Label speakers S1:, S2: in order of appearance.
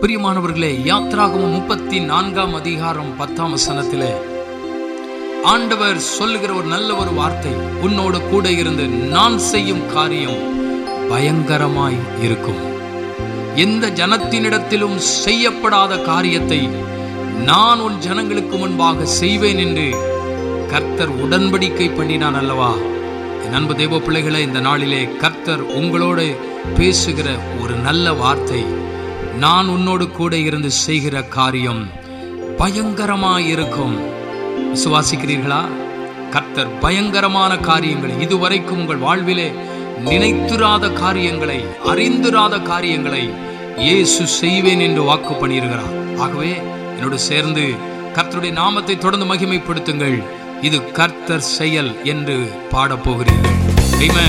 S1: பிரியமானவர்களே யாத்ராகமம் முப்பத்தி நான்காம் அதிகாரம் பத்தாம் வசனத்திலே ஆண்டவர் சொல்லுகிற ஒரு நல்ல ஒரு வார்த்தை உன்னோடு கூட இருந்து நான் செய்யும் காரியம் பயங்கரமாய் இருக்கும் எந்த ஜனத்தினிடத்திலும் செய்யப்படாத காரியத்தை நான் உன் ஜனங்களுக்கு முன்பாக செய்வேன் என்று கர்த்தர் உடன்படிக்கை பண்ணினான் அல்லவா என் அன்பு தேவ பிள்ளைகளை இந்த நாளிலே கர்த்தர் உங்களோடு பேசுகிற ஒரு நல்ல வார்த்தை நான் உன்னோடு கூட இருந்து செய்கிற காரியம் பயங்கரமாய் இருக்கும் விசுவாசிக்கிறீர்களா கர்த்தர் பயங்கரமான காரியங்களை இதுவரைக்கும் உங்கள் வாழ்விலே நினைத்துராத காரியங்களை அறிந்துராத காரியங்களை இயேசு செய்வேன் என்று வாக்கு பண்ணியிருக்கிறார் ஆகவே என்னோடு சேர்ந்து கர்த்தருடைய நாமத்தை தொடர்ந்து மகிமைப்படுத்துங்கள் இது கர்த்தர் செயல் என்று பாடப்போகிறீர்கள் Amen.